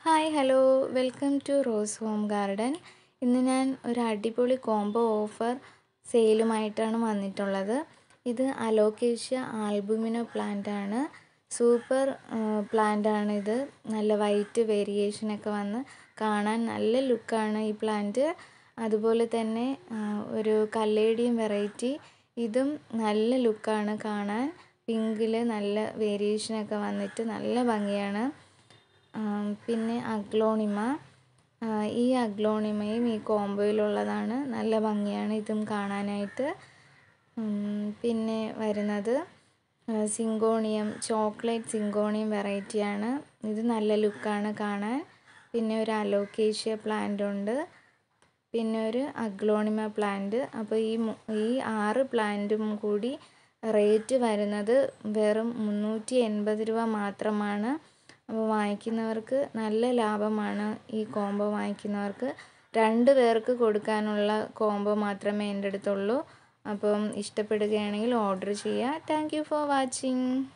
hi hello welcome to rose home garden ഇന്ന് ഞാൻ ഒരു അടിപൊളി കോംബോ ഓഫർ സെയിലുമായിട്ടാണ് വന്നിട്ടുള്ളത് ഇത് അലോക്കേഷ്യ ആൽബുമിനോ പ്ലാന്റ് ആണ് സൂപ്പർ പ്ലാന്റ് ആണ് ഇത് നല്ല വൈറ്റ് വേരിയേഷനൊക്കെ വന്ന് കാണാൻ നല്ല ലുക്കാണ് ഈ പ്ലാന്റ് അതുപോലെ തന്നെ ഒരു കല്ലേടിയം വെറൈറ്റി ഇതും നല്ല ലുക്കാണ് കാണാൻ പിങ്കിൽ നല്ല വേരിയേഷനൊക്കെ വന്നിട്ട് നല്ല ഭംഗിയാണ് പിന്നെ അഗ്ലോണിമ ഈ അഗ്ലോണിമയും ഈ കോംബോയിലുള്ളതാണ് നല്ല ഭംഗിയാണ് ഇതും കാണാനായിട്ട് പിന്നെ വരുന്നത് സിങ്കോണിയം ചോക്ലേറ്റ് സിങ്കോണിയം വെറൈറ്റിയാണ് ഇത് നല്ല ലുക്കാണ് കാണാൻ പിന്നെ ഒരു അലോക്കേഷ്യ പ്ലാന്റ് ഉണ്ട് പിന്നെ ഒരു അഗ്ലോണിമ പ്ലാന്റ് അപ്പോൾ ഈ ഈ ആറ് പ്ലാന്റും കൂടി റേറ്റ് വരുന്നത് വെറും മുന്നൂറ്റി എൺപത് രൂപ മാത്രമാണ് അപ്പോൾ വാങ്ങിക്കുന്നവർക്ക് നല്ല ലാഭമാണ് ഈ കോംബോ വാങ്ങിക്കുന്നവർക്ക് രണ്ട് പേർക്ക് കൊടുക്കാനുള്ള കോംബോ മാത്രമേ എൻ്റെ അടുത്തുള്ളൂ അപ്പം ഇഷ്ടപ്പെടുകയാണെങ്കിൽ ഓർഡർ ചെയ്യുക താങ്ക് ഫോർ വാച്ചിങ്